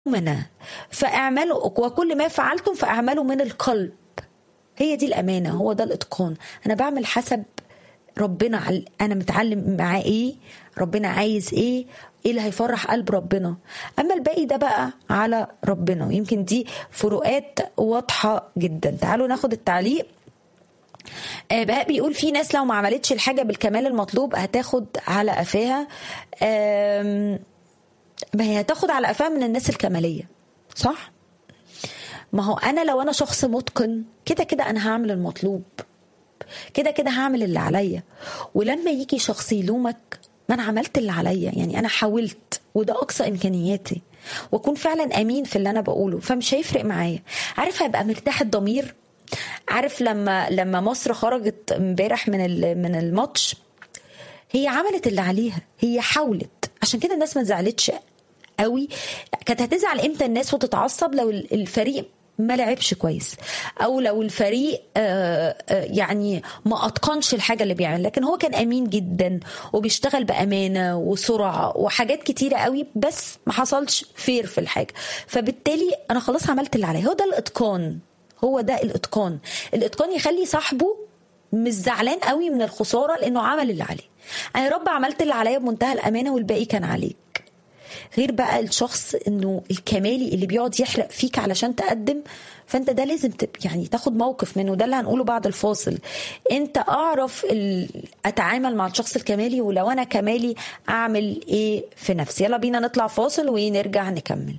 مؤمنة فاعملوا وكل ما فعلتم فاعملوا من القلب هي دي الأمانة هو ده الإتقان أنا بعمل حسب ربنا عل... أنا متعلم معاه إيه ربنا عايز إيه إيه اللي هيفرح قلب ربنا أما الباقي ده بقى على ربنا يمكن دي فروقات واضحة جدا تعالوا ناخد التعليق آه بقى بيقول في ناس لو ما عملتش الحاجة بالكمال المطلوب هتاخد على قفاها آم... ما هي هتاخد على قفاها من الناس الكمالية صح؟ ما هو انا لو انا شخص متقن كده كده انا هعمل المطلوب كده كده هعمل اللي عليا ولما يجي شخص يلومك ما انا عملت اللي عليا يعني انا حاولت وده اقصى امكانياتي واكون فعلا امين في اللي انا بقوله فمش هيفرق معايا عارف هيبقى مرتاح الضمير عارف لما لما مصر خرجت امبارح من من الماتش هي عملت اللي عليها هي حاولت عشان كده الناس ما زعلتش قوي كانت هتزعل امتى الناس وتتعصب لو الفريق ما لعبش كويس او لو الفريق يعني ما اتقنش الحاجه اللي بيعمل لكن هو كان امين جدا وبيشتغل بامانه وسرعه وحاجات كتيره قوي بس ما حصلش فير في الحاجه فبالتالي انا خلاص عملت اللي عليا هو ده الاتقان هو ده الاتقان الاتقان يخلي صاحبه مش زعلان قوي من الخساره لانه عمل اللي عليه انا يا رب عملت اللي عليا بمنتهى الامانه والباقي كان عليك غير بقى الشخص انه الكمالي اللي بيقعد يحرق فيك علشان تقدم فانت ده لازم يعني تاخد موقف منه ده اللي هنقوله بعد الفاصل انت اعرف اتعامل مع الشخص الكمالي ولو انا كمالي اعمل ايه في نفسي يلا بينا نطلع فاصل ونرجع نكمل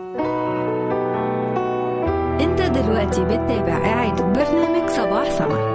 انت دلوقتي بتتابع اعادة برنامج صباح سمر